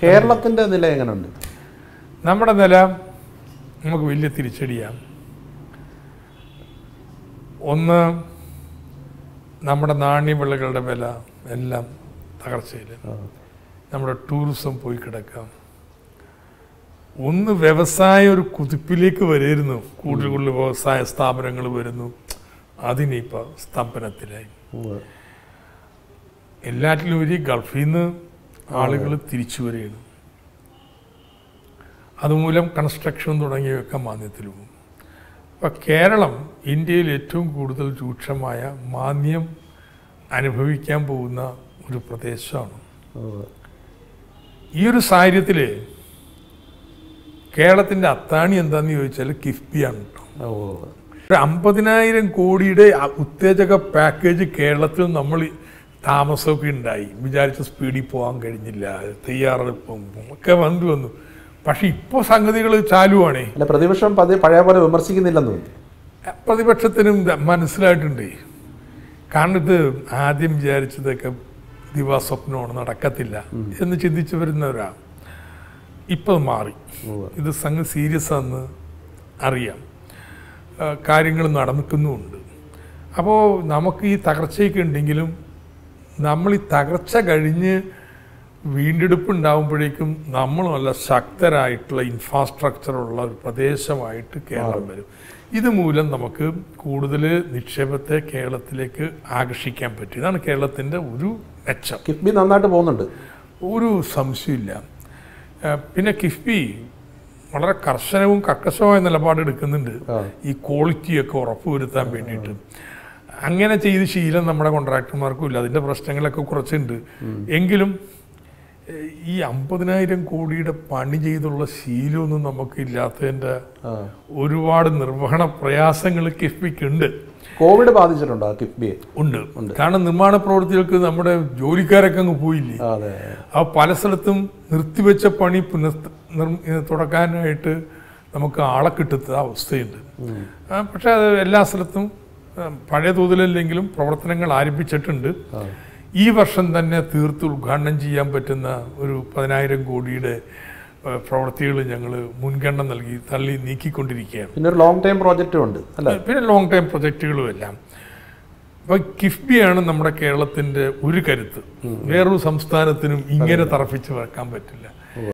കേരളത്തിന്റെ നില എങ്ങനെയുണ്ട് നമ്മുടെ നില നമുക്ക് വലിയ തിരിച്ചടിയാണ് ഒന്ന് നമ്മുടെ നാണ്യവിളകളുടെ വില എല്ലാം തകർച്ചയിൽ നമ്മുടെ ടൂറിസം പോയി കിടക്കാം ഒന്ന് വ്യവസായ ഒരു കുതിപ്പിലേക്ക് വരുന്നു കൂടുതൽ കൂടുതൽ വ്യവസായ സ്ഥാപനങ്ങൾ വരുന്നു അതിനിപ്പോൾ സ്തംഭനത്തിലായി ഉവ്വ്. എല്ലാറ്റിലും ഒരു ഗൾഫിൽ നിന്ന് ആളുകൾ തിരിച്ചു വരികയാണ് അതുമൂലം കൺസ്ട്രക്ഷൻ തുടങ്ങിയവയൊക്കെ മാന്ദ്യത്തിൽ പോകും അപ്പം കേരളം ഇന്ത്യയിൽ ഏറ്റവും കൂടുതൽ രൂക്ഷമായ മാന്ദ്യം അനുഭവിക്കാൻ പോകുന്ന ഒരു പ്രദേശമാണ് ഉവ്വ്. ഈ ഒരു സാഹചര്യത്തിൽ കേരളത്തിൻ്റെ അത്താണി എന്താണെന്ന് ചോദിച്ചാൽ കിഫ്ബിയാണ് കേട്ടോ ഉവ്വ്. ഒരു അമ്പതിനായിരം കോടിയുടെ അ- ഉത്തേജക പാക്കേജ് കേരളത്തിൽ നമ്മൾ ഈ താമസമൊക്കെ ഉണ്ടായി വിചാരിച്ച സ്പീഡിൽ പോകാൻ കഴിഞ്ഞില്ല തയ്യാറെടുപ്പും ഒക്കെ വന്നു വന്നു പക്ഷെ ഇപ്പോൾ സംഗതികൾ ചാലുവാണേ അല്ല പ്രതിപക്ഷം പതി പഴയ പോലെ വിമർശിക്കുന്നില്ലെന്ന് തോന്നുന്നു പ്രതിപക്ഷത്തിനും ഇത് മനസ്സിലായിട്ടുണ്ട് കാരണം ഇത് ആദ്യം വിചാരിച്ചതൊക്കെ ദിവാസ്വപ്നമാണ് നടക്കത്തില്ല എന്ന് ചിന്തിച്ചു വരുന്നവരാണ് ഇപ്പം മാറി ഉവ്വ്. ഇത് സംഗതി സീരിയസ് ആണെന്ന് അറിയാം ആ, കാര്യങ്ങൾ നടക്കുന്നുമുണ്ട് അപ്പോൾ നമുക്ക് ഈ തകർച്ചയൊക്കെ ഉണ്ടെങ്കിലും നമ്മൾ ഈ തകർച്ച കഴിഞ്ഞ് വീണ്ടെടുപ്പ് ഉണ്ടാകുമ്പോഴേക്കും നമ്മൾ നല്ല ശക്തരായിട്ടുള്ള ഇൻഫ്രാസ്ട്രക്ചറുള്ള ഒരു പ്രദേശമായിട്ട് കേരളം വരും ഇതുമൂലം നമുക്ക് കൂടുതൽ നിക്ഷേപത്തെ കേരളത്തിലേക്ക് ആകർഷിക്കാൻ പറ്റും ഇതാണ് കേരളത്തിൻ്റെ ഒരു മെച്ചം കിഫ്ബി നന്നായിട്ട് പോകുന്നുണ്ട് ഒരു സംശയമില്ല ആ, പിന്നെ കിഫ്ബി വളരെ കർശനവും കർക്കശമായ നിലപാട് എടുക്കുന്നുണ്ട് ആ. ഈ ക്വാളിറ്റിയൊക്കെ ഉറപ്പുവരുത്താൻ വേണ്ടിയിട്ട് അങ്ങനെ ചെയ്ത് ശീലം നമ്മുടെ കോൺട്രാക്ടർമാർക്കും ഇല്ല അതിൻ്റെ പ്രശ്നങ്ങളൊക്കെ കുറച്ചുണ്ട് എങ്കിലും ഏ, ഈ അമ്പതിനായിരം കോടിയുടെ പണി ചെയ്തുള്ള ശീലമൊന്നും നമുക്ക് ഇല്ലാത്തതിൻ്റെ ആ. ഒരുപാട് നിർവഹണ പ്രയാസങ്ങൾ കിഫ്ബിക്കുണ്ട് കോവിഡ് ബാധിച്ചിട്ടുണ്ടോ ആ കിഫ്ബിയെ ഉണ്ട് കാരണം നിർമ്മാണ പ്രവൃത്തികൾക്ക് നമ്മുടെ ജോലിക്കാരൊക്കെ അങ്ങ് പോയില്ലേ ആ, അതെ ആ പല സ്ഥലത്തും നിർത്തിവെച്ച പണി പുനഃ നിർ- തുടക്കാനായിട്ട് നമുക്ക് ആളെ കിട്ടുന്ന അവസ്ഥയുണ്ട് ആ, പക്ഷേ അത് എല്ലാ സ്ഥലത്തും ആ, പഴയ തോതിലല്ലെങ്കിലും പ്രവർത്തനങ്ങൾ ആരംഭിച്ചിട്ടുണ്ട് ഈ വർഷം തന്നെ തീർത്ത് ഉദ്ഘാടനം ചെയ്യാൻ പറ്റുന്ന ഒരു പതിനായിരം കോടിയുടെ പ്രവൃത്തികൾ ഞങ്ങൾ മുൻഗണന നൽകി തള്ളി നീക്കിക്കൊണ്ടിരിക്കുകയാണ് പിന്നെ ഒരു ലോങ് ടൈം പ്രോജക്റ്റും ഉണ്ട് അല്ല പിന്നെ ലോങ് ടൈം പ്രൊജക്റ്റുകളും എല്ലാം അപ്പൊ കിഫ്ബിയാണ് നമ്മുടെ കേരളത്തിന്റെ ഒരു കരുത്ത് വേറൊരു സംസ്ഥാനത്തിനും ഇങ്ങനെ തറപ്പിച്ച് വെക്കാൻ പറ്റില്ല